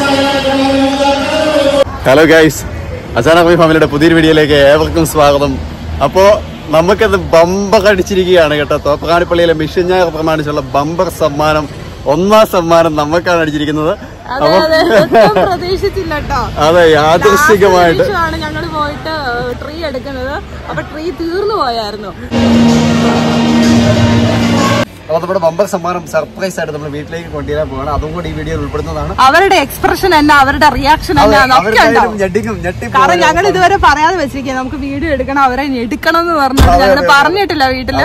Hello guys അസാനമി ഫാമിലിയുടെ പുതിയൊരു വീഡിയോയിലേക്ക് ഏവർക്കും സ്വാഗതം അപ്പോ നമുക്കത് ബമ്പർ അടിച്ചിരിക്കുകയാണ് കേട്ടോ തോപ്പക്കാണിപ്പള്ളിയിലെ മിഷൻ ഞായർ പ്രമാണിച്ചുള്ള ബമ്പർ സമ്മാനം ഒന്നാം സമ്മാനം നമുക്കാണ് അടിച്ചിരിക്കുന്നത് അതെ അപ്പൊ അതെ ഒട്ടും പ്രതീക്ഷിച്ചില്ല കേട്ടോ അതെ യാദൃശികമായിട്ട് ആണ് ഞങ്ങൾ പോയിട്ട് ട്രീ എടുക്കുന്നത് അപ്പൊ ട്രീ തീർന്നു പോയായിരുന്നു അപ്പൊ നമ്മുടെ ബമ്പർ സമ്മാനം സർപ്രൈസ് ആയിട്ട് നമ്മൾ വീട്ടിലേക്ക് കൊണ്ടുവരാൻ പോവാണ് അതും കൂടി ഈ വീഡിയോയിൽ ഉൾപ്പെടുന്നതാണ് അവരുടെ എക്സ്പ്രഷൻ എന്നാ അവരുടെ റിയാക്ഷൻ എന്നാ ഒക്കെ അവരുടെ ഉണ്ടാവും ഞെട്ടിക്കും ഞെട്ടി കാരണം ഞങ്ങൾ ഇതുവരെ പറയാതെ വെച്ചിരിക്കുക നമുക്ക് വീഡിയോ എടുക്കണം അവരെ എടുക്കണം എന്ന് പറഞ്ഞിട്ട് ഞങ്ങൾ പറഞ്ഞിട്ടില്ല വീട്ടില്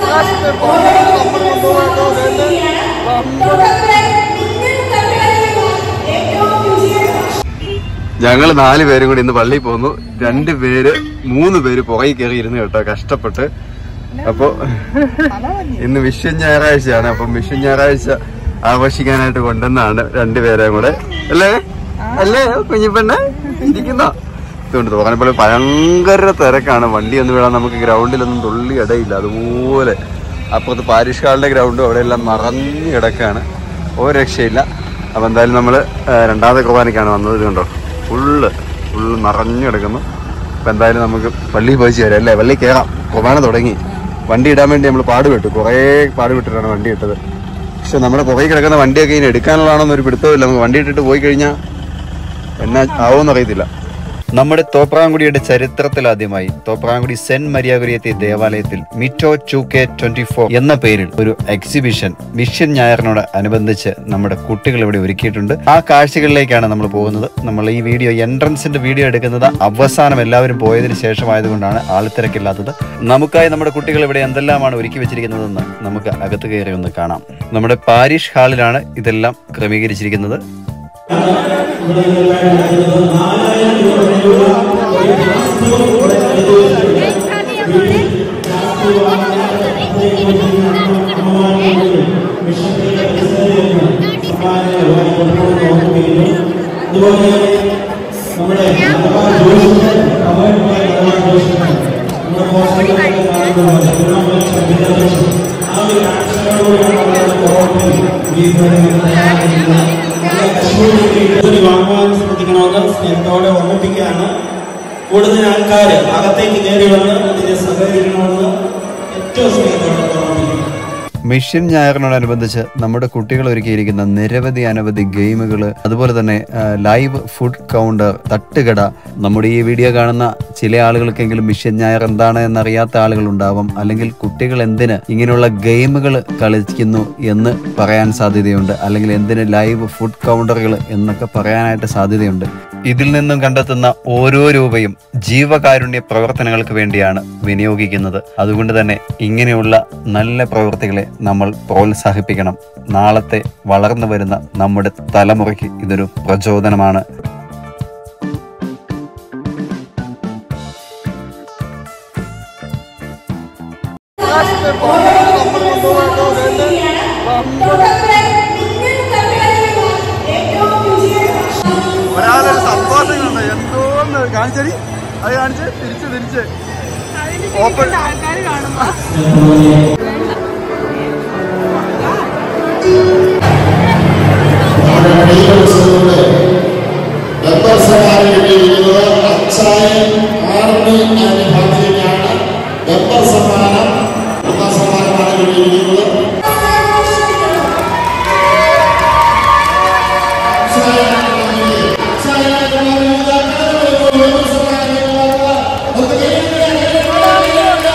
ഞങ്ങൾ നാല് പേരും കൂടി ഇന്ന് പള്ളിയിൽ പോന്നു രണ്ട് പേര് മൂന്ന് പേര് പുറകെ കയറി ഇരുന്ന് കേട്ടോ കഷ്ടപ്പെട്ട് അപ്പൊ ഇന്ന് വിഷു ഞായറാഴ്ചയാണ് അപ്പൊ വിഷു ഞായറാഴ്ച ആഘോഷിക്കാനായിട്ട് കൊണ്ടുവന്നാണ് രണ്ടുപേരെയും കൂടെ അല്ലേ അല്ലേ കുഞ്ഞിപ്പെണ്ണ ഇരിക്കുന്നോ ഇതുകൊണ്ട് തോന്നപ്പോൾ ഭയങ്കര തിരക്കാണ് വണ്ടി ഒന്നും വിടാൻ നമുക്ക് ഗ്രൗണ്ടിലൊന്നും തുള്ളി ഇടയില്ല അതുപോലെ അപ്പുറത്ത് പാരിഷ് ഹാളിന്റെ ഗ്രൗണ്ടും അവിടെ എല്ലാം നിറഞ്ഞു കിടക്കാണ് ഒരു രക്ഷയില്ല അപ്പൊ എന്തായാലും നമ്മള് ആ, രണ്ടാമത്തെ കുർബാനയ്ക്കാണ് വന്നത് ഇത് കണ്ടോ ഫുള്ള് ഫുള്ള് നിറഞ്ഞു കിടക്കുന്നു അപ്പൊ എന്തായാലും നമുക്ക് പള്ളിയിൽ പോയി ചേരാം അല്ലേ പള്ളി കയറാം കുർബാന തുടങ്ങി വണ്ടി ഇടാൻ വേണ്ടി നമ്മൾ പാടുപെട്ടു കുറേ പാടുപെട്ടിട്ടാണ് വണ്ടി ഇട്ടത് പക്ഷെ നമ്മുടെ പുറകെ കിടക്കുന്ന വണ്ടിയൊക്കെ ഇനി എടുക്കാനുള്ളതാണെന്ന് ഒരു പിടുത്തമില്ല നമുക്ക് വണ്ടി ഇട്ടിട്ട് പോയി കഴിഞ്ഞാൽ എന്നാ ആവുമെന്ന് അറിയത്തില്ല നമ്മുടെ തോപ്രാങ്കുടിയുടെ ചരിത്രത്തിലാദ്യമായി തോപ്രാങ്കുടി സെന്റ് മരിയാകുരിയത്തെ ദേവാലയത്തിൽ മിറ്റോ ടു കെ ട്വന്റി ഫോർ എന്ന പേരിൽ ഒരു എക്സിബിഷൻ മിഷൻ ഞായറിനോട് അനുബന്ധിച്ച് നമ്മുടെ കുട്ടികൾ ഇവിടെ ഒരുക്കിയിട്ടുണ്ട് ആ കാഴ്ചകളിലേക്കാണ് നമ്മൾ പോകുന്നത് നമ്മൾ ഈ വീഡിയോ എൻട്രൻസിന്റെ വീഡിയോ എടുക്കുന്നത് അവസാനം എല്ലാവരും പോയതിനു ശേഷമായതുകൊണ്ടാണ് ആൾത്തിരക്കില്ലാത്തത് നമുക്കായി നമ്മുടെ കുട്ടികൾ ഇവിടെ എന്തെല്ലാമാണ് ഒരുക്കി വെച്ചിരിക്കുന്നതെന്ന് നമുക്ക് അകത്ത് കയറി ഒന്ന് കാണാം നമ്മുടെ പാരിഷ് ഹാളിലാണ് ഇതെല്ലാം ക്രമീകരിച്ചിരിക്കുന്നത് അതുപോലെ നമ്മുടെ മലബാർ ജോഷിന്റെ കമലമായ മലബാർ ജോഷിന്റെ നമ്മുടെ പോസ്റ്ററുകളൊക്കെ കാണുന്നതുപോലെ തിരുവനന്തപുരം സംവിധാനം ആ ഒരു കാഴ്ചകളോടെയാണ് നമ്മൾ ഓർമ്മ ഈ കാര്യങ്ങൾ തയ്യാറാക്കുന്നത് നല്ല കശ്മീരി ഇതൊരു വാങ്ങുവാൻ ശ്രദ്ധിക്കണമെന്ന് സ്നേഹത്തോടെ ഓർമ്മിപ്പിക്കുകയാണ് കൂടുതൽ ആൾക്കാർ അകത്തേക്ക് കയറി വന്ന് ഇതിനെ സഹകരിക്കണമെന്ന് ഏറ്റവും സ്നേഹത്തോടെ ഓർമ്മിപ്പിക്കുന്നു മിഷൻ ഞായറിനോടനുബന്ധിച്ച് നമ്മുടെ കുട്ടികൾ ഒരുക്കിയിരിക്കുന്ന നിരവധി അനവധി ഗെയിമുകൾ അതുപോലെ തന്നെ ആ, ലൈവ് ഫുഡ് കൗണ്ടർ തട്ടുകട നമ്മുടെ ഈ വീഡിയോ കാണുന്ന ചില ആളുകൾക്കെങ്കിലും മിഷൻ ഞായർ എന്താണ് എന്നറിയാത്ത ആളുകൾ ഉണ്ടാവാം അല്ലെങ്കിൽ കുട്ടികൾ എന്തിന് ഇങ്ങനെയുള്ള ഗെയിമുകൾ കളിക്കുന്നു എന്ന് പറയാൻ സാധ്യതയുണ്ട് അല്ലെങ്കിൽ എന്തിന് ലൈവ് ഫുഡ് കൗണ്ടറുകൾ എന്നൊക്കെ പറയാനായിട്ട് സാധ്യതയുണ്ട് ഇതിൽ നിന്നും കണ്ടെത്തുന്ന ഓരോ രൂപയും ജീവകാരുണ്യ പ്രവർത്തനങ്ങൾക്ക് വേണ്ടിയാണ് വിനിയോഗിക്കുന്നത് അതുകൊണ്ട് തന്നെ ഇങ്ങനെയുള്ള നല്ല പ്രവൃത്തികളെ നമ്മൾ പ്രോത്സാഹിപ്പിക്കണം നാളത്തെ വളർന്നു വരുന്ന നമ്മുടെ തലമുറയ്ക്ക് ഇതൊരു പ്രചോദനമാണ് ഒരാളൊരു സന്തോഷം കണ്ടോ എന്തോന്ന് കാണിച്ചടി അത് കാണിച്ച് തിരിച്ച് തിരിച്ച് ഓപ്പൺ ആൾക്കാർ കാണുമ്പോ മെമ്പർ സമ്മാനം കിട്ടിയിരിക്കുന്നത് അച്ചായൻ ആർമി ആൻഡ് ഫാമിലിക്കാണ് മെമ്പർ സമ്മാനം ഒന്നാം സമ്മാനമാണ് കിട്ടിയിരിക്കുന്നത് അച്ചായൻ ഫാമിലി. അച്ചായൻ ഫാമിലി മെമ്പർ സമ്മാനം കിട്ടിയിരിക്കുന്നത് ഒന്ന് കൈയ്യടിക്കുക, കൈയ്യടിക്കുക, കൈയ്യടിക്കുക.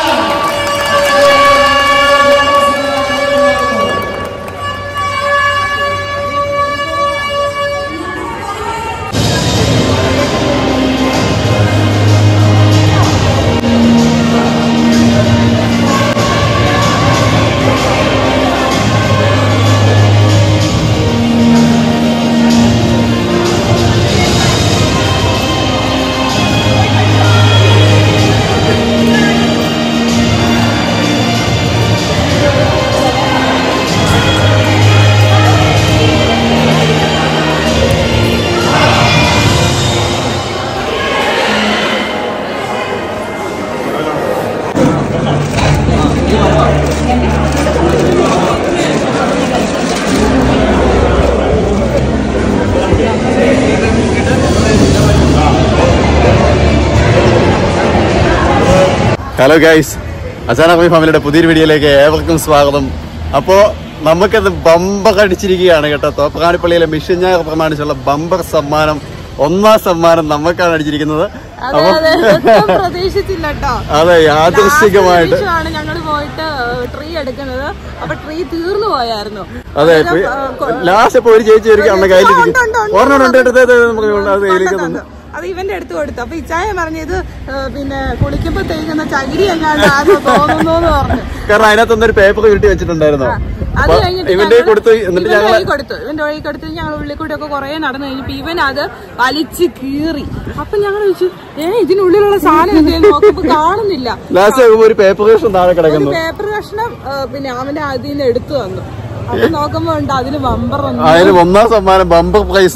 ഹലോ ഗൈസ് അച്ചാനകമി ഫാമിലിയുടെ പുതിയൊരു വീഡിയോയിലേക്ക് ഏവർക്കും സ്വാഗതം അപ്പോ നമുക്കത് ബമ്പർ അടിച്ചിരിക്കുകയാണ് കേട്ടോ തോപ്പക്കാണിപ്പള്ളിയിലെ മിഷൻ ഞായർ പ്രമാണിച്ചുള്ള ബമ്പർ സമ്മാനം ഒന്നാം സമ്മാനം നമുക്കാണ് അടിച്ചിരിക്കുന്നത് അതെ അതെ ഒട്ടും പ്രതീക്ഷിച്ചില്ല കേട്ടോ അതെ യാദൃശികമായിട്ട് ആണ് ഞങ്ങൾ പോയിട്ട് ട്രീ എടുക്കുന്നത് അപ്പൊ ട്രീ തീർന്നു പോയായിരുന്നു അതെ അന്നേരം, ആ, കൊ- ലാസ്റ്റ് ഇപ്പൊ ഒരു ചേച്ചി ഒരു അമ്മ കയ്യിലിരിക്കും ഉണ്ട്, ഉണ്ട്, ഉണ്ട്. ഓർമ്മ ഉണ്ട് എടുത്തത് നമുക്ക് അത് കയ്യിലേക്ക് തന്നു, തന്നു തന്നു. അത് ഇവന്റെ അടുത്ത് കൊടുത്തു അപ്പൊ ഇച്ചായ പറഞ്ഞത് പിന്നെ കുളിക്കുമ്പോ തേക്കുന്ന ചകിരി എങ്ങാണ്ട് ആരോ തോന്നുന്നു എന്ന് പറഞ്ഞു കാരണം അതിനകത്തൊന്നും ഒരു പേപ്പർ ചുരുട്ടി വെച്ചിട്ടുണ്ടായിരുന്നു അത് അപ്പൊ കഴിഞ്ഞിട്ട് ഇവന്റെ ഞങ്ങള് കൊടുത്തു എന്നിട്ട് ഇവന്റെ ഞങ്ങള് വഴി കൊടുത്തു ഇവന്റെ വഴി കൊടുത്ത് ഞങ്ങൾ ഉള്ളിൽ കൂടി ഒക്കെ കുറെ നടന്നു കഴിഞ്ഞപ്പോ ഇവൻ അത് വലിച്ച് കീറി അപ്പൊ ഞങ്ങൾ ചോദിച്ചു ഏ ഇതിനുള്ളിലുള്ള സാധനം എന്തേലും നോക്കുമ്പോ കാണുന്നില്ല ലാസ്റ്റ് ഒരു പേപ്പർ കഷ്ണം താഴെ ഒരു കിടക്കുന്നു പേപ്പർ കഷ്ണം ആ, പിന്നെ അവന്റെ അതിൽ നിന്ന് എടുത്തു തന്നു അപ്പൊ നോക്കുമ്പോ ഉണ്ട് അതിന് ബമ്പർ വന്നു അതിന് ഒന്നാം സമ്മാനം ബമ്പർ പ്രൈസ്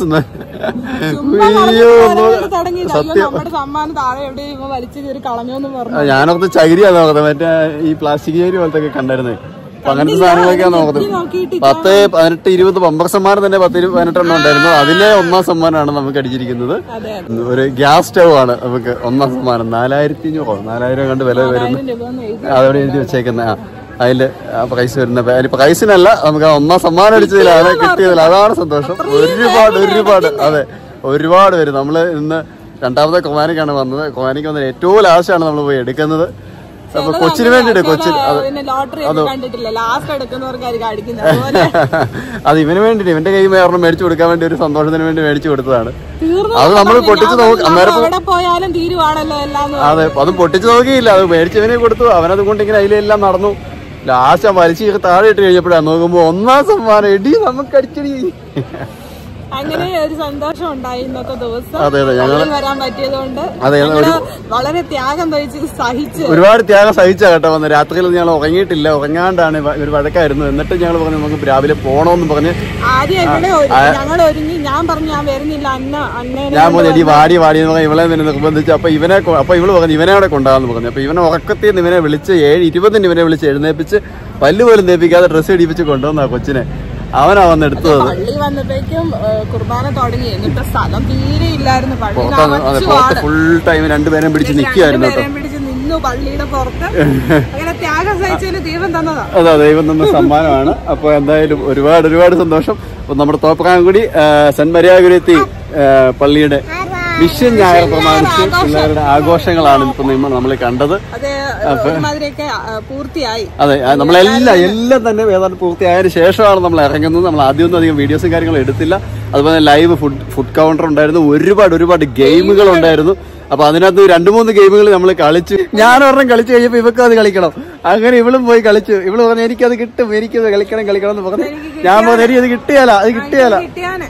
ചുമ്മാ അയ്യോ നടന്ന് ഒന്ന് കരഞ്ഞിട്ട് തുടങ്ങിയത് അയ്യോ സത്യം നമ്മുടെ സമ്മാനം താഴെ എവിടെ ഇവ വലിച്ചു കയറി കളഞ്ഞോന്ന് പറഞ്ഞു ഞാനോർത്ത് ചകിരിയാ നോക്കുന്നത് മറ്റേ ഈ പ്ലാസ്റ്റിക് ചകിരി പോലത്തെ ഒക്കെ കണ്ടായിരുന്നേ അപ്പൊ അങ്ങനത്തെ സാധനങ്ങളൊക്കെയാ നോക്കുന്നത് നോക്കിയിട്ട് പത്ത് പതിനെട്ട് ഇരുപത് ബമ്പർ സമ്മാനം തന്നെ പത്ത് ഇരു- പതിനെട്ടെണ്ണം ഉണ്ടായിരുന്നു അതിലെ ഒന്നാം സമ്മാനമാണ് നമുക്ക് അടിച്ചിരിക്കുന്നത് അതെ ഒരു ഗ്യാസ് സ്റ്റവ് ആണ് നമുക്ക് ഒന്നാം സമ്മാനം നാലായിരത്തി അഞ്ഞൂറോ നാലായിരം കണ്ട് വില വരുന്നു അതിന് രൂപ ഒന്ന് എഴുതി അതവിടെ എഴുതി വെച്ചേക്കുന്ന ആ അതില് ആ പ്രൈസ് വരുന്ന അതിന് പ്രൈസിനല്ല നമുക്ക് ആ ഒന്നാം സമ്മാനം അടിച്ചതിൽ അത് കിട്ടിയതിൽ അതാണ് സന്തോഷം ഒരുപാട് ഒരുപാട് അതെ ഒരുപാട് പേര് നമ്മള് ഇന്ന് രണ്ടാമത്തെ കൊമാനിക്കാണ് വന്നത് കൊമാനിക്ക് വന്നത് ഏറ്റവും ലാസ്റ്റാണ് നമ്മൾ പോയി എടുക്കുന്നത് അപ്പൊ കൊച്ചിന് വേണ്ടിട്ട് കൊച്ചിൻ അത് പിന്നെ ലോട്ടറി ഒക്കെ കണ്ടിട്ടില്ല ലാസ്റ്റ് എടുക്കുന്നവർക്കായിരിക്കും അടിക്കുന്നത് അതുപോലെ അത് ഇവന് വേണ്ടിട്ട് ഇവന്റെ കൈ വേറെ മേടിച്ചു കൊടുക്കാൻ വേണ്ടി ഒരു സന്തോഷത്തിന് വേണ്ടി മേടിച്ചു കൊടുത്തതാണ് തീർന്നു അത് നമ്മൾ പറഞ്ഞു. പൊട്ടിച്ച് ഞാൻ നോക്കി പറഞ്ഞു, അന്നേരം നമ്മൾ എവിടെ പോയാലും തീരുവാണല്ലോ എല്ലാം അതെ അതും പൊട്ടിച്ചു നോക്കിയില്ല അത് മേടിച്ചവനെ കൊടുത്തു അവനത് കൊണ്ട് ഇങ്ങനെ അതിലെല്ലാം നടന്നു ലാസ്റ്റ് ആ വലിച്ചു കീറി താഴെ ഇട്ട് കഴിഞ്ഞപ്പോഴാണ് നോക്കുമ്പോ ഒന്നാം സമ്മാനം എടി നമുക്ക് അടിച്ചടി അങ്ങനെ ഒരു സന്തോഷം ഉണ്ടായി ഇന്നത്തെ ദിവസം അതെ അതെ ഞങ്ങൾ പള്ളിയിൽ വരാൻ പറ്റിയതുകൊണ്ട് അതെ, ഞങ്ങള് വളരെ ത്യാഗം വഹിച്ച് സഹിച്ച് ഒരുപാട് ത്യാഗം സഹിച്ച കേട്ടോ വന്ന് രാത്രിയിൽ ഞങ്ങൾ ഉറങ്ങിയിട്ടില്ല ഉറങ്ങാണ്ടാണ് വ- ഒരു വഴക്കായിരുന്നു എന്നിട്ട് ഞങ്ങൾ പറഞ്ഞു നമുക്ക് രാവിലെ പോണോന്ന് പറഞ്ഞ് ആദ്യം ഇവിടെ ഞങ്ങൾ ഒരുങ്ങി ഞാൻ പറഞ്ഞു ഞാൻ വരുന്നില്ല അന്ന അന്നേനെ ഞാൻ പറഞ്ഞു എടി വാടി വാടി എന്ന് പറഞ്ഞ് ഇവളെ പിന്നെ നിർബന്ധിച്ച് അപ്പൊ ഇവനെ കൊ- അപ്പൊ ഇവള് പറഞ്ഞു ഇവനെ അവിടെ കൊണ്ടാന്ന് പറഞ്ഞു അപ്പൊ ഇവനെ ഉറക്കത്തിൽ നിന്ന് ഇവനെ വിളിച്ച് ഏഴ് ഇരുപതിന് ഇവനെ വിളിച്ച് എഴുന്നേപ്പിച്ച് പല്ല് പോലും തേപ്പിക്കാതെ ഡ്രസ്സ് ഇടിപ്പിച്ച് കൊണ്ടുവന്നാ കൊച്ചിനെ അവനാ വന്ന് എടുത്തത് പള്ളി വന്നപ്പോഴേക്കും ഏ, കുർബാന തുടങ്ങി എന്നിട്ട് സ്ഥലം തീരെ ഇല്ലായിരുന്നു പള്ളി പുറത്താണ് അതെ പുറത്ത് ഫുൾ ടൈം രണ്ടുപേരും പിടിച്ച് നിൽക്കുകയായിരുന്നു കേട്ടോ രണ്ടുപേരെയും പിടിച്ച് നിന്നു പള്ളിയുടെ പുറത്ത് അങ്ങനെ ത്യാഗം സഹിച്ചതിന് ദൈവം തന്നതാ അതെ ദൈവം തന്ന സമ്മാനമാണ് അപ്പോൾ എന്തായാലും ഒരുപാട് ഒരുപാട് സന്തോഷം അപ്പോൾ നമ്മുടെ തോപ്പക്കാങ്കുടി സെന്റ് മരിയാകുരത്തി പള്ളിയുടെ മിഷൻ ഞായർ പ്രമാണിച്ച് പിള്ളേരുടെ ആഘോഷങ്ങളാണ് ഇപ്പൊ നമ്മൾ കണ്ടത് അത് ഒരുമാതിരിയൊക്കെ ആ, പൂർത്തിയായി അതെ ആ, നമ്മളെല്ലാം എല്ലാം തന്നെ ഏതാണ്ട് പൂർത്തിയായതിനു ശേഷമാണ് നമ്മൾ ഇറങ്ങുന്നത് നമ്മൾ ആദ്യമൊന്നും അധികം വീഡിയോസും കാര്യങ്ങളും എടുത്തില്ല അതുപോലെ ലൈവ് ഫുഡ് ഫുഡ് കൗണ്ടർ ഉണ്ടായിരുന്നു ഒരുപാട് ഒരുപാട് ഗെയിമുകൾ ഉണ്ടായിരുന്നു അപ്പൊ അതിനകത്ത് രണ്ട് മൂന്ന് ഗെയിമുകൾ നമ്മൾ കളിച്ചു ഞാൻ ഒരെണ്ണം കളിച്ചു കഴിഞ്ഞപ്പോ ഇവക്കും അത് കളിക്കണം അങ്ങനെ ഇവളും പോയി കളിച്ചു ഇവള് പറഞ്ഞു എനിക്കത് കിട്ടും എനിക്കത് കളിക്കണം കളിക്കണം എന്ന് പറഞ്ഞു ഞാൻ പറഞ്ഞു എനിക്ക് അത് കിട്ടിയാല അത് കിട്ടിയാല കിട്ടിയാന്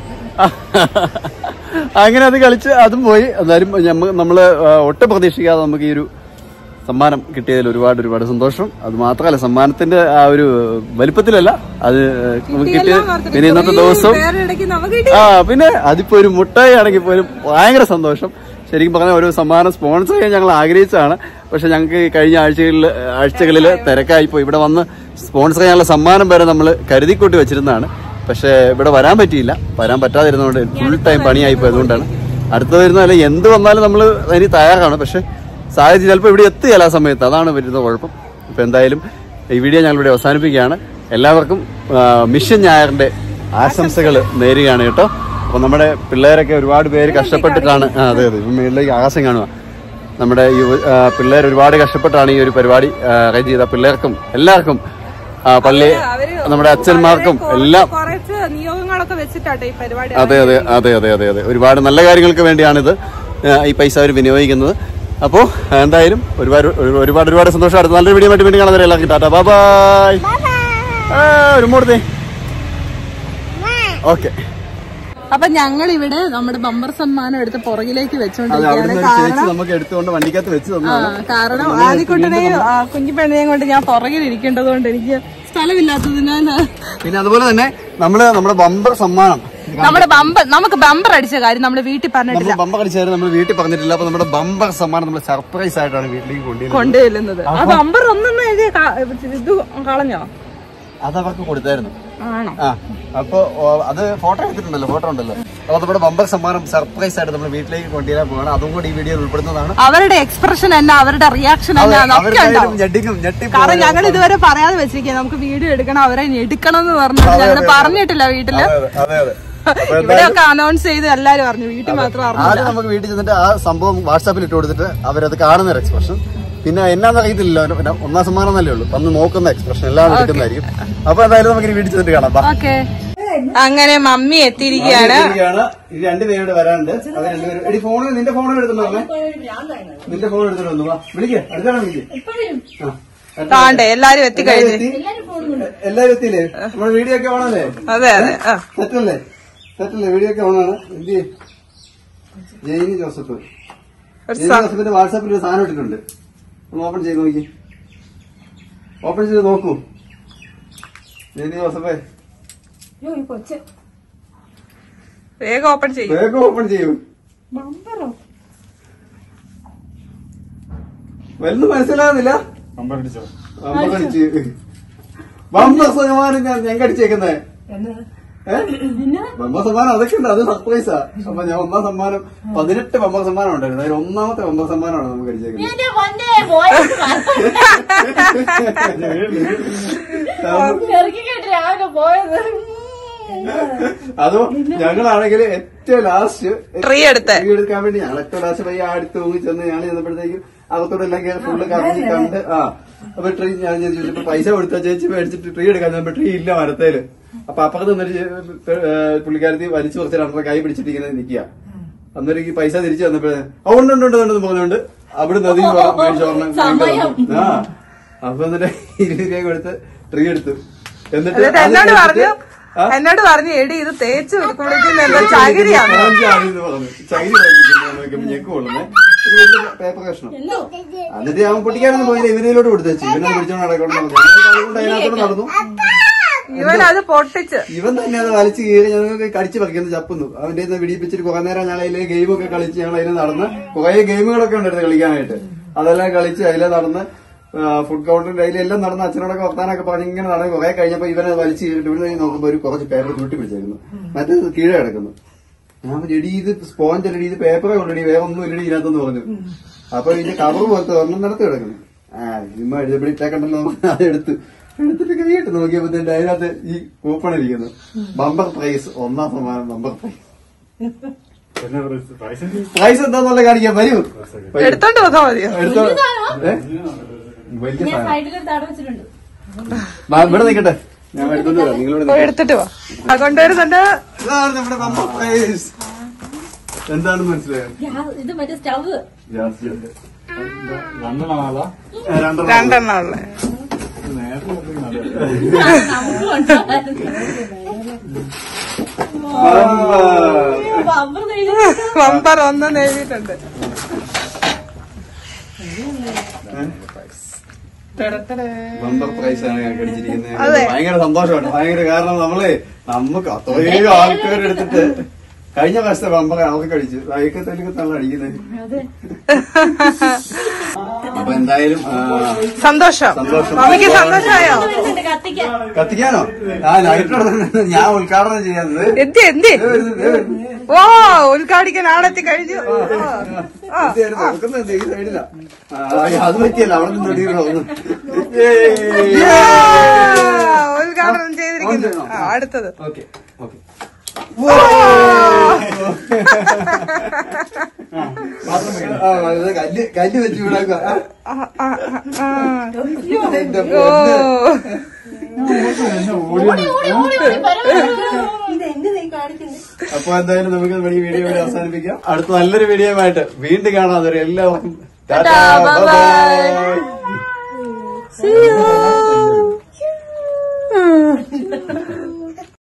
അങ്ങനെ അത് കളിച്ച് അതും പോയി എന്നാലും ഞമ്മ- നമ്മള് ആ, ഒട്ടും പ്രതീക്ഷിക്കാതെ നമുക്ക് ഈ ഒരു സമ്മാനം കിട്ടിയതിൽ ഒരുപാട് ഒരുപാട് സന്തോഷം അത് മാത്രമല്ല സമ്മാനത്തിന്റെ ആ ഒരു വലിപ്പത്തിലല്ല അത് നമുക്ക് കിട്ടിയ പിന്നെ ഇന്നത്തെ ദിവസം വേറെ ഇടയ്ക്ക് നമുക്ക് കിട്ടി ആ പിന്നെ അതിപ്പോ ഒരു മുട്ടായി ആണെങ്കിൽ പോലും ഭയങ്കര സന്തോഷം ശരിക്കും പറഞ്ഞ ഒരു സമ്മാനം സ്പോൺസർ ചെയ്യാൻ ഞങ്ങൾ ആഗ്രഹിച്ചതാണ് പക്ഷെ ഞങ്ങൾക്ക് ഈ കഴിഞ്ഞ ആഴ്ചകളിൽ ആഴ്ചകളിൽ തിരക്കായിപ്പോ ഇവിടെ വന്ന് സ്പോൺസർ ചെയ്യാനുള്ള സമ്മാനം വരെ നമ്മൾ കരുതിക്കൂട്ടി വെച്ചിരുന്നതാണ് പക്ഷെ ഇവിടെ വരാൻ പറ്റിയില്ല വരാൻ പറ്റാതിരുന്നതുകൊണ്ട് ഫുൾ ടൈം പണിയായി പോയതുകൊണ്ടാണ് അടുത്ത വരുന്നതല്ല എന്ത് വന്നാലും നമ്മൾ അതിന് തയ്യാറാണ് പക്ഷെ സാഹചര്യം ചിലപ്പോൾ ഇവിടെ എത്തുകയില്ല ആ സമയത്ത് അതാണ് വരുന്ന കുഴപ്പം ഇപ്പൊ എന്തായാലും ഈ വീഡിയോ ഞങ്ങൾ ഇവിടെ അവസാനിപ്പിക്കുകയാണ് എല്ലാവർക്കും ആ, മിഷൻ ഞായറിന്റെ ആശംസകൾ നേരുകയാണ് കേട്ടോ അപ്പൊ നമ്മുടെ പിള്ളേരൊക്കെ ഒരുപാട് പേര് കഷ്ടപ്പെട്ടിട്ടാണ് ആ, അതെ അതെ ഇപ്പം മേളിലേക്ക് ആകാശം കാണുക നമ്മുടെ ഈ ആ, പിള്ളേർ ഒരുപാട് കഷ്ടപ്പെട്ടാണ് ഈ ഒരു പരിപാടി അറേഞ്ച് ചെയ്ത പിള്ളേർക്കും എല്ലാവർക്കും ആ, പള്ളി അവര് നമ്മുടെ അച്ഛന്മാർക്കും എല്ലാം കുറച്ച് നിയോഗങ്ങളൊക്കെ വെച്ചിട്ടാട്ടോ ഈ പരിപാടി അതെ അതെ അതെ അതെ അതെ അതെ ഒരുപാട് നല്ല കാര്യങ്ങൾക്ക് വേണ്ടിയാണിത് ആ, ഈ പൈസ അവർ വിനിയോഗിക്കുന്നത് അപ്പോൾ എന്തായാലും ഒരുപാട് ഒരു- ഒരുപാട് ഒരുപാട് സന്തോഷം അടുത്ത നല്ലൊരു വീഡിയോ ആയിട്ട് വീണ്ടും കാണാൻ എല്ലാവർക്കും ടാറ്റാ ബൈ ബൈ ഒരു മൂടത്തെ ഓക്കെ അപ്പൊ ഞങ്ങൾ ഇവിടെ നമ്മുടെ ബമ്പർ സമ്മാനം എടുത്ത് പുറകിലേക്ക് അത് വെച്ചോണ്ടിരിക്കുകയാണ് അവിടുന്ന് ഒരു ചേച്ചി നമുക്ക് എടുത്തുകൊണ്ട് വണ്ടിക്കകത്ത് വെച്ച് ആ, തന്നതാണ് കാരണം ആദ്യക്കുട്ടനെയും കുഞ്ഞിപ്പെണ്ണിനെയും കൊണ്ട് ഞാൻ പുറകിൽ ഇരിക്കേണ്ടത് കൊണ്ട് എനിക്ക് സ്ഥലമില്ലാത്തതിനാൽ പിന്നെ അതുപോലെ തന്നെ നമ്മള് നമ്മുടെ ബമ്പർ സമ്മാനം നമ്മുടെ ബമ്പർ നമുക്ക് ബമ്പർ അടിച്ച കാര്യം നമ്മുടെ വീട്ടിൽ പറഞ്ഞിട്ടില്ല നമ്മൾ ബമ്പർ അടിച്ചായിരുന്നു നമ്മൾ വീട്ടിൽ പറഞ്ഞിട്ടില്ല അപ്പൊ നമ്മുടെ ബമ്പർ സമ്മാനം നമ്മൾ സർപ്രൈസ് ആയിട്ടാണ് വീട്ടിലേക്ക് കൊണ്ടുവരുന്നത് കൊണ്ടുചെല്ലുന്നത് ആ ബമ്പർ ഒന്നും എഴുതി ക- ഇത് കളഞ്ഞോ അത് അവർക്ക് കൊടുത്തായിരുന്നു ആണോ ആ അപ്പൊ ഓ, അത് ഫോട്ടോ എടുത്തിട്ടുണ്ടല്ലോ ഫോട്ടോ ഉണ്ടല്ലോ അപ്പോൾ നമ്മുടെ ബമ്പർ സമ്മാനം സർപ്രൈസ് ആയിട്ട് നമ്മൾ വീട്ടിലേക്ക് കൊണ്ടുവരാൻ പോവാണ് അതും കൂടി ഈ വീഡിയോയിൽ ഉൾപ്പെടുന്നതാണ് അവരുടെ എക്സ്പ്രഷൻ എന്നാ അവരുടെ റിയാക്ഷൻ എന്നാ അതൊക്കെ അവരുടെ ഉണ്ടാവും ഞെട്ടിക്കും ഞെട്ടി കാരണം ഞങ്ങൾ ഇതുവരെ പറയാതെ വെച്ചിരിക്കുക നമുക്ക് വീഡിയോ എടുക്കണം അവരെ എടുക്കണം എന്ന് പറഞ്ഞിട്ട് ഞങ്ങൾ പറഞ്ഞിട്ടില്ല വീട്ടില് അതെ അതെ അതെ അപ്പൊ ഇവിടെയൊക്കെ അനൗൺസ് ചെയ്ത് എല്ലാരും അറിഞ്ഞു വീട്ടിൽ മാത്രം അറിഞ്ഞു ആദ്യം നമുക്ക് വീട്ടിൽ ചെന്നിട്ട് ആ സംഭവം വാട്സാപ്പിൽ ഇട്ട് കൊടുത്തിട്ട് അവരത് കാണുന്ന ഒരു എക്സ്പ്രഷൻ പിന്നെ എന്നാന്ന് അറിയത്തില്ലല്ലോ പിന്നെ ഒന്നാം സമ്മാനം എന്നല്ലേ ഉള്ളൂ വന്ന് നോക്കുന്ന എക്സ്പ്രഷൻ എല്ലാം എടുക്കുന്നതായിരിക്കും അപ്പൊ എന്തായാലും നമുക്ക് ഇനി വീട്ടിൽ ചെന്നിട്ട് കാണാം ബാ. ഓക്കെ അങ്ങനെ മമ്മി എത്തിയിരിക്കുകയാണ് ഇരിക്കുകയാണ്. ഈ രണ്ടുപേരോട് വരാനുണ്ട് അവർ രണ്ടുപേരും എടി ഫോണിൽ നിന്റെ ഫോണിൽ എടുത്തുണ്ടോ നിന്റെ ഫോൺ എടുത്തിട്ട് വന്നു വാ വിളിക്കേ അടുത്താണ് വിളിക്കേ ആ. താണ്ടേ എല്ലാരും എത്തിക്കഴിഞ്ഞു എത്തി? എല്ലാരും എത്തിയില്ലേ നമ്മുടെ വീഡിയോ ഒക്കെ ഓണല്ലേ അതെ അതെ ആ. സെറ്റല്ലേ സെറ്റല്ലേ വീഡിയോ ഒക്കെ ഓണാണ് എന്ത് ചെയ്യ്? ജെയിനി ജോസഫ് ഒരു ജെയിനി ജോസഫിന്റെ വാട്സാപ്പിൽ ഒരു സാധനം ഇട്ടിട്ടുണ്ട് ഒന്ന് ഓപ്പൺ ചെയ്ത് നോക്കി ഓപ്പൺ ചെയ്ത് നോക്കൂ ജെയിനി ജോസഫേ വേഗം ഓപ്പൺ ചെയ്യും വേഗം ഓപ്പൺ ചെയ്യൂ വലുത് മനസ്സിലാകുന്നില്ല അമ്പടിച്ച് ബമ്പ സമാനം ഞാൻ ഞാൻ കടിച്ചേക്കുന്നേ ബമ്പ സമ്മാനം അതൊക്കെ ഉണ്ട് അത് സർപ്രൈസാ അപ്പൊ ഞാൻ ഒന്നാം സമ്മാനം പതിനെട്ട് ബമ്പ സമ്മാനം ഉണ്ടായിരുന്നു അതിൽ ഒന്നാമത്തെ ബമ്പ സമ്മാനമാണ് നമുക്ക് കടിച്ചേക്കുന്നത് എന്റെ പൊന്നെ പോയത് ഇറക്കി കേട്ട് രാവിലെ പോയത് അതോ ഞങ്ങളാണെങ്കിൽ ഏറ്റവും ലാസ്റ്റ് ട്രീ എടുത്ത് ട്രീ എടുക്കാൻ വേണ്ടി ഞങ്ങൾ ഏറ്റവും ലാസ്റ്റ് പയ്യ അടുത്ത് തൂങ്ങി ചെന്ന് ഞങ്ങൾ ചെന്നപ്പോഴത്തേക്കും അകത്തോടെ എല്ലാം കയറി ഫുള്ള് കറങ്ങി കണ്ട് ആ അപ്പൊ ട്രീ ഞാൻ ചോദിച്ചപ്പോ പൈസ കൊടുത്ത ചേച്ചി മേടിച്ചിട്ട് ട്രീ എടുക്കാൻ ചെന്നപ്പോ ട്രീ ഇല്ല മരത്തേല് അപ്പൊ അപ്പുറത്ത് നിന്നൊരു ചെ- ഏ, പുള്ളിക്കാരത്തി വലിച്ചു കുറച്ച് രണ്ടര കൈ പിടിച്ചിട്ട് ഇങ്ങനെ നിൽക്കുക അന്നേരം ഈ പൈസ തിരിച്ചു തന്നപ്പോഴേ ആ ഉണ്ട് ഉണ്ട് ഉണ്ട് ഉണ്ടെന്ന് പറഞ്ഞുകൊണ്ട് അവിടെ നദി മേടിച്ചോർണം ആ അപ്പൊ എന്നിട്ട് ഇരുപത് രൂപ കൊടുത്ത് ട്രീ എടുത്തു എന്നിട്ട് എന്നിട്ട് അത് എന്നോട് കഴിഞ്ഞിട്ട് പറഞ്ഞു ആ? എന്നോട് പറഞ്ഞു എടി ഇത് തേച്ച് കുളിക്കുന്ന എന്താ ചകിരിയാണ് ഞാൻ ചാടിയെന്ന് പറഞ്ഞു. ചകിരി വലിച്ചിട്ട് നോക്കിയപ്പോ ഞെക്ക് കൊള്ളുന്നേ. ഒരു വലിയ പേപ്പർ കഷ്ണം എന്നിട്ട് ഞാൻ പൊട്ടിക്കാനൊന്നും പോയില്ല ഇവനിലോട്ട് കൊടുത്തു വെച്ചു ഇവനെ പിടിച്ചോണ്ട് നടക്കണം അതുകൊണ്ട് അതിനകത്തോട് നടന്നു ഇവൻ അത് പൊട്ടിച്ച് ഇവൻ തന്നെ അത് വലിച്ചു കീറി ഞങ്ങൾക്ക് കടിച്ചു പറിക്കുന്നത് ചപ്പുന്നു അവന്റെ കയ്യിൽ നിന്ന് വിടിപ്പിച്ചിട്ട് കുറെ നേരം ഞങ്ങൾ അതിലെ ഗെയിമൊക്കെ കളിച്ച് ഞങ്ങൾ അതിൽ നടന്ന് കുറെ ഗെയിമുകളൊക്കെ ഉണ്ടായിരുന്നു കളിക്കാനായിട്ട് അതെല്ലാം കളിച്ച് അതിലെ നടന്ന് ഫുഡ് കൗണ്ടറിന്റെ അതിലെല്ലാം നടന്ന് അച്ഛനോടൊക്കെ വർത്താനൊക്കെ പറഞ്ഞ് ഇങ്ങനെ നടന്ന് കുറെ കഴിഞ്ഞപ്പോ ഇവനെ വലിച്ചു കീറിട്ട് ഇവിടെ നിന്ന് നോക്കുമ്പോ ഒരു കുറച്ച് പേപ്പർ ചുട്ടി പിടിച്ചായിരുന്നു മറ്റേത് കീഴെ കിടക്കുന്നു ഞാൻ പറഞ്ഞു, എടീ ഇത് സ്പോഞ്ച് അല്ലടി ഇത് പേപ്പറേ കൊണ്ടടി വേറെ ഒന്നും ഇല്ലടി ഇതിനകത്തെന്ന് പറഞ്ഞു അപ്പൊ ഇതിന്റെ കവർ പോലത്തെ ഒരെണ്ണം നിലത്ത് കിടക്കുന്നു ആ ഇമ്മ എഴുതപ്പടി ഇട്ടേക്കണ്ടല്ലോ അത് എടുത്ത് എടുത്തിട്ട് കൈയിട്ട് നോക്കിയപ്പോ തന്നെ അതിനകത്ത് ഈ കൂപ്പൺ ഇരിക്കുന്നു ബമ്പർ പ്രൈസ് ഒന്നാം സമ്മാനം ബമ്പർ പ്രൈസ് പ്രൈസ് എന്താന്നുള്ള കാണിക്കാൻ വരൂ വരൂ. എടുത്തോണ്ട് പോകാൻ മതിയോ എടുത്തോ ഏ? വലിയ ഞാൻ സാധനം സൈഡിലെടുത്ത് അവിടെ വെച്ചിട്ടുണ്ട് വാ, ഇവിടെ നിൽക്കട്ടെ ഞാൻ എടുത്തോണ്ട് വരാം നിങ്ങളിവിടെ പോയി നിൽക്ക്. എടുത്തിട്ട് പോ അത് കൊണ്ടുവരുന്നുണ്ട് ഇതാണ് നമ്മുടെ ബമ്പർ പ്രൈസ് എന്താണെന്ന് മനസ്സിലായോ ഗ്യാസ് ഇത് മറ്റേ സ്റ്റവ് ജാസ്തി ഉണ്ട്. രണ്ടെണ്ണമാണല്ലോ ഏ, രണ്ടെണ്ണം. രണ്ടെണ്ണം ഉള്ളേ നമുക്ക് കൊണ്ടുപോകാൻ ബമ്പർ. ബമ്പർ നെയ്ത് ബമ്പർ ഒന്നും എഴുതിയിട്ടുണ്ട് ബമ്പർ പ്രൈസ് ആണ് ഞാൻ കടിച്ചിരിക്കുന്നത് അതെ. ഭയങ്കര സന്തോഷമാണ് ഭയങ്കര കാരണം നമ്മളെ നമുക്ക് അത്രയും ആൾക്കാർ എടുത്തിട്ട് കഴിഞ്ഞ പ്രാവശ്യത്തെ ബമ്പർ അവർക്ക് കടിച്ചു അയക്കെ തെലുങ്കത്താണ് അടിക്കുന്നത് അപ്പൊ എന്തായാലും ആ, സന്തോഷം സന്തോഷം. മമ്മിക്ക് സന്തോഷമായോ വെച്ചിട്ട് കത്തിക്കാൻ കത്തിക്കാനോ ആ ലൈറ്റർ ഞാൻ ഉദ്ഘാടനം ചെയ്യാത്തത് എന്തി എന്തി ദേ വരുന്നു, ദേ വരുന്നു. ഓ ഉദ്ഘാടിക്കാൻ ആളെത്തി കഴിഞ്ഞു ആ. ഇത് ഞാൻ നോക്കുന്നത് ഈ സൈഡിലാ ആ, അത് പറ്റിയല്ല അവിടെ നിന്ന് വെടിയിടണം ആ, ഉദ്ഘാടനം ചെയ്തിരിക്കുന്നു ആ, അടുത്തത് ഓക്കെ ഓക്കെ കല്ല് കല്ല് വെച്ച് വിടാക്കുക ആ, ആ, ആ, ആ. എന്റെ ഓ പൊന്ന്. അപ്പൊ എന്തായാലും നമുക്ക് നമ്മുടെ ഈ വീഡിയോ ഇവിടെ അവസാനിപ്പിക്കാം അടുത്ത നല്ലൊരു വീഡിയോ ആയിട്ട് വീണ്ടും കാണാം അതുവരെ എല്ലാവർക്കും Tata, Tata, bye bye bye. See you.